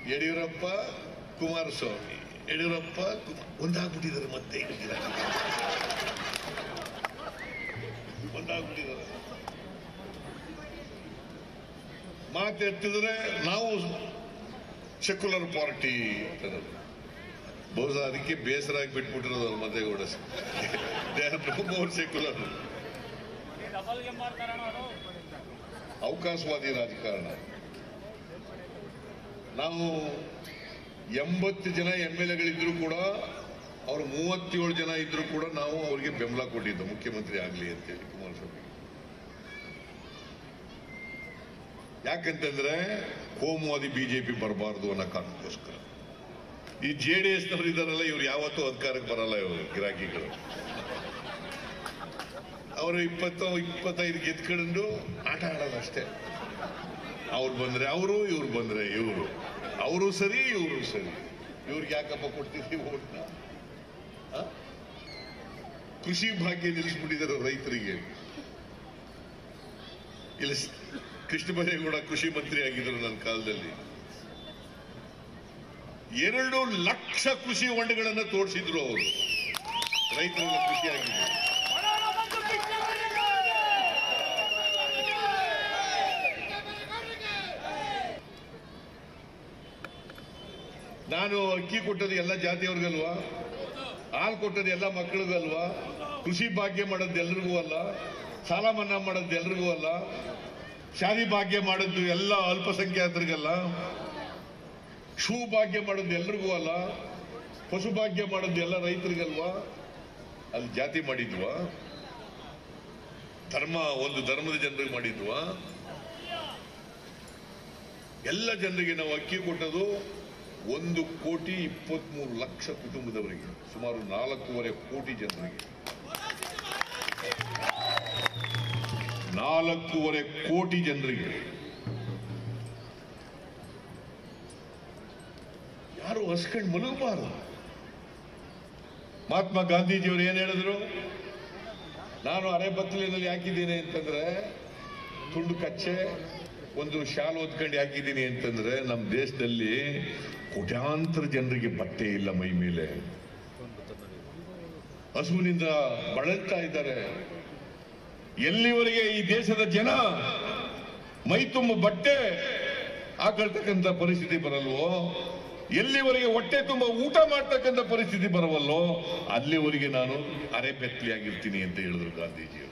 ಯಡಿಯೂರಪ್ಪ ಕುಮಾರಸ್ವಾಮಿ ಯಡಿಯೂರಪ್ಪ ಕುಮಾರ್ ಒಂದಾಗ್ಬಿಟ್ಟಿದ್ದಾರೆ ಮತ್ತೆ ಈಗ ಒಂದಾಗ್ಬಿಟ್ಟಿದ್ದಾರೆ ಮಾತು ಎತ್ತಿದ್ರೆ ನಾವು ಸೆಕ್ಯುಲರ್ ಪಾರ್ಟಿ ಅನ್ನೋದು ಬಹುಶಃ ಅದಕ್ಕೆ ಬೇಸರ ಆಗಿ ಬಿಟ್ಬಿಟ್ಟಿರೋದು ಅವ್ರು Madegowda they are no more secular double game ಮಾಡ್ತಾರಣ ಅವರು ಅವಕಾಶವಾದಿ ರಾಜಕಾರಣ ನಾವು ಎಂಬತ್ತು ಜನ ಎಂ ಎಲ್ ಎಗಳಿದ್ರು ಕೂಡ ಅವರು ಮೂವತ್ತೇಳು ಜನ ಇದ್ರು ಕೂಡ ನಾವು ಅವರಿಗೆ ಬೆಂಬಲ ಕೊಟ್ಟಿದ್ದು ಮುಖ್ಯಮಂತ್ರಿ ಆಗಲಿ ಅಂತೇಳಿ ಕುಮಾರಸ್ವಾಮಿ ಯಾಕಂತಂದ್ರೆ ಕೋಮುವಾದಿ ಬಿಜೆಪಿ ಬರಬಾರದು ಅನ್ನೋ ಕಾರಣಕ್ಕೋಸ್ಕರ ಈ ಜೆ ಡಿ ಎಸ್ ನವರು ಇದಾರಲ್ಲ ಇವ್ರು ಯಾವತ್ತೂ ಅಧಿಕಾರಕ್ಕೆ ಬರಲ್ಲ ಇವರು ಗಿರಾಕಿಗಳು ಅವರು ಇಪ್ಪತ್ತು ಇಪ್ಪತ್ತೈದು ಗೆದ್ಕೊಂಡು ಆಟ ಆಡೋದಷ್ಟೇ ಅವ್ರು ಬಂದ್ರೆ ಅವರು ಇವ್ರು ಬಂದ್ರೆ ಇವರು ಅವರು ಸರಿ ಇವರು ಸರಿ ಇವ್ರಿಗೆ ಯಾಕಪ್ಪ ಕೊಡ್ತಿದ್ದೀವಿ ಓಟ್ನ ಆ? ಕೃಷಿ ಭಾಗ್ಯ ನಿಲ್ಲಿಸ್ಬಿಟ್ಟಿದ್ದಾರೆ ರೈತರಿಗೆ ಇಲ್ಲಿ ಸ್- ಕೃಷ್ಣ ಬೈರೇಗೌಡ ಕೃಷಿ ಮಂತ್ರಿ ಆಗಿದ್ರು ನನ್ನ ಕಾಲದಲ್ಲಿ ಎರಡು ಲಕ್ಷ ಕೃಷಿ ಹೊಂಡಗಳನ್ನ ತೋರಿಸಿದ್ರು ಅವರು ರೈತರೆಲ್ಲ ಖುಷಿ ಆಗಿದ್ರು ನಾನು ಅಕ್ಕಿ ಕೊಟ್ಟದ್ದು ಎಲ್ಲ ಜಾತಿಯವ್ರಿಗಲ್ವಾ ಹಾಲು ಕೊಟ್ಟದ್ದು ಎಲ್ಲ ಮಕ್ಕಳಿಗಲ್ವಾ ಕೃಷಿ ಭಾಗ್ಯ ಮಾಡೋದು ಎಲ್ರಿಗೂ ಅಲ್ಲ ಸಾಲ ಮನ್ನಾ ಮಾಡೋದು ಎಲ್ರಿಗೂ ಅಲ್ಲ ಶಾದಿ ಭಾಗ್ಯ ಮಾಡೋದು ಎಲ್ಲ ಅಲ್ಪಸಂಖ್ಯಾತರಿಗಲ್ಲ ಶೂ ಭಾಗ್ಯ ಮಾಡೋದು ಎಲ್ರಿಗೂ ಅಲ್ಲ ಪಶು ಭಾಗ್ಯ ಮಾಡೋದು ಎಲ್ಲ ರೈತರಿಗಲ್ವಾ ಅಲ್ಲಿ ಜಾತಿ ಮಾಡಿದ್ವಾ ಧರ್ಮ ಒಂದು ಧರ್ಮದ ಜನರಿಗೆ ಮಾಡಿದ್ವಾ ಎಲ್ಲ ಜನರಿಗೆ ನಾವು ಅಕ್ಕಿ ಕೊಟ್ಟದು ಒಂದು ಕೋಟಿ ಇಪ್ಪತ್ಮೂರು ಲಕ್ಷ ಕುಟುಂಬದವರಿಗೆ ಸುಮಾರು ನಾಲ್ಕೂವರೆ ಕೋಟಿ ಜನರಿಗೆ ನಾಲ್ಕೂವರೆ ಕೋಟಿ ಜನರಿಗೆ ಯಾರು ಹಸ್ಕೊಂಡು ಮಲಗಬಾರದು ಮಹಾತ್ಮ ಗಾಂಧೀಜಿಯವರು ಏನ್ ಹೇಳಿದ್ರು ನಾನು ಅರೆ ಬತ್ತಲಿನಲ್ಲಿ ಹಾಕಿದ್ದೀನಿ ಅಂತಂದ್ರೆ ತುಂಡು ಕಚ್ಚೆ ಒಂದು ಶಾಲ್ ಓದ್ಕೊಂಡು ಹಾಕಿದ್ದೀನಿ ಅಂತಂದ್ರೆ ನಮ್ಮ ದೇಶದಲ್ಲಿ ಕೋಟ್ಯಾಂತರ ಜನರಿಗೆ ಬಟ್ಟೆ ಇಲ್ಲ ಮೈ ಮೇಲೆ ಹಸುವಿನಿಂದ ಬಳಲ್ತಾ ಇದ್ದಾರೆ ಎಲ್ಲಿವರೆಗೆ ಈ ದೇಶದ ಜನ ಮೈ ತುಂಬ ಬಟ್ಟೆ ಹಾಕೊಳ್ತಕ್ಕಂಥ ಪರಿಸ್ಥಿತಿ ಬರಲ್ವೋ ಎಲ್ಲಿವರೆಗೆ ಹೊಟ್ಟೆ ತುಂಬ ಊಟ ಮಾಡ್ತಕ್ಕಂಥ ಪರಿಸ್ಥಿತಿ ಬರವಲ್ಲೋ ಅಲ್ಲಿವರೆಗೆ ನಾನು ಅರೆ ಬೆತ್ತಲಿ ಆಗಿರ್ತೀನಿ ಅಂತ ಹೇಳಿದ್ರು ಗಾಂಧೀಜಿಯವರು